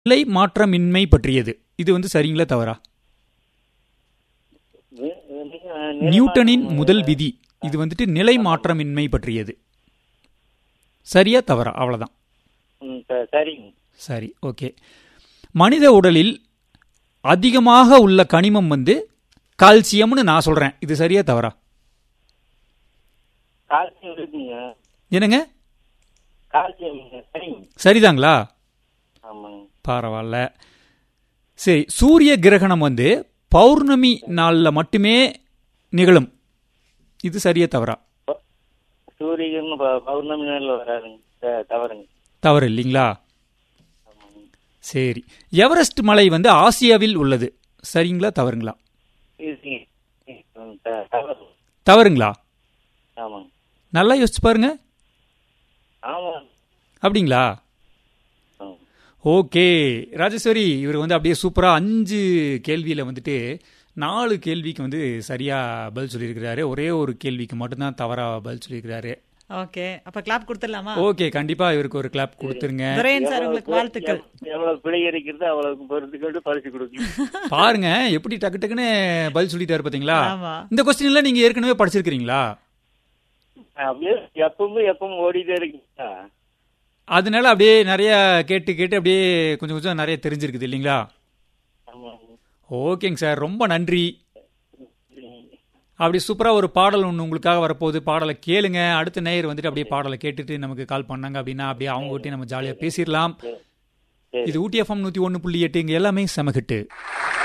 நிலை மாற்றமின்மை பற்றியது இது வந்து சரிங்களா தவறா வி- நீங்க நிலை நியூட்டனின் மாற்றம் முதல் விதி இது வந்துட்டு நிலை மாற்றமின்மை பற்றியது சரியா தவறா அவ்வளவுதான் ம், ச- சரிங்க சரி ஓகே மனித உடலில் அதிகமாக உள்ள கனிமம் வந்து கால்சியம்னு நான் சொல்றேன் இது சரியா தவறா கால்சியம் இருக்குங்க என்னங்க கால்சியம் சரிங்க சரிதாங்களா ஆமாங்க பரவாயில்ல சரி சூரிய கிரகணம் வந்து பௌர்ணமி நாளில் மட்டுமே நிகழும் இது சரியா தவறா ப- சூரியன் ப- பௌர்ணமி நாளில் வராதுங்க த- தவறுங்க தவறு இல்லைங்களா ஆமாங்க சரி எவரெஸ்ட் மலை வந்து ஆசியாவில் உள்ளது சரிங்களா தவறுங்களா இருக்குங்க ம், த- தவறு தவறுங்களா ஆமாங்க நல்லா யோசிச்சு பாருங்க ஆமாம் அப்படிங்களா ஆமாம். ஓகே ராஜேஸ்வரி இவர் வந்து அப்படியே சூப்பராக அஞ்சு கேள்வியில் வந்துட்டு நாலு கேள்விக்கு வந்து சரியாக பதில் சொல்லியிருக்கிறாரு ஒரே ஒரு கேள்விக்கு மட்டும்தான் தவறாக பதில் சொல்லியிருக்கிறாரு ஓகே அப்ப கிளாப் கொடுத்துடலாமா ஓகே கண்டிப்பாக இவருக்கு ஒரு கிளாப் கொடுத்துருங்க துரையன் சார் உங்களுக்கு வாழ்த்துக்கள் எவ்வளவு- எவ்வளவு பிழை இருக்கிறதோ அவ்வளவுக்கு பொறுத்து கொண்டு பரிசு கொடுக்கணும் பாருங்க எப்படி டக்கு டக்குன்னு பதில் சொல்லிட்டாரு பார்த்தீங்களா ஆமா இந்த கொஸ்டின் எல்லாம் நீங்க ஏற்கனவே படிச்சிருக்கிறீங்களா அப்படியே எப்பவும் எப்பவும் ஓடிட்டே இருக்கீங்களா அதனால அப்படியே நிறைய கேட்டு கேட்டு அப்படியே கொஞ்சம் கொஞ்சம் நிறைய தெரிஞ்சிருக்குது இல்லைங்களா ஆமாங்க ஓகேங்க சார் ரொம்ப நன்றி அப்படி சூப்பராக ஒரு பாடல் ஒன்று உங்களுக்காக வரப்போகுது பாடலை கேளுங்க அடுத்த நேயர் வந்துட்டு அப்படியே பாடலை கேட்டுட்டு நமக்கு கால் பண்ணாங்க அப்படின்னா அப்படியே அவங்க கிட்டே நம்ம ஜாலியாக பேசிடலாம் சரி இது ஊட்டி எஃப்எம் நூற்றி ஒன்று புள்ளி எட்டு இங்கே எல்லாமே செமகிட்டு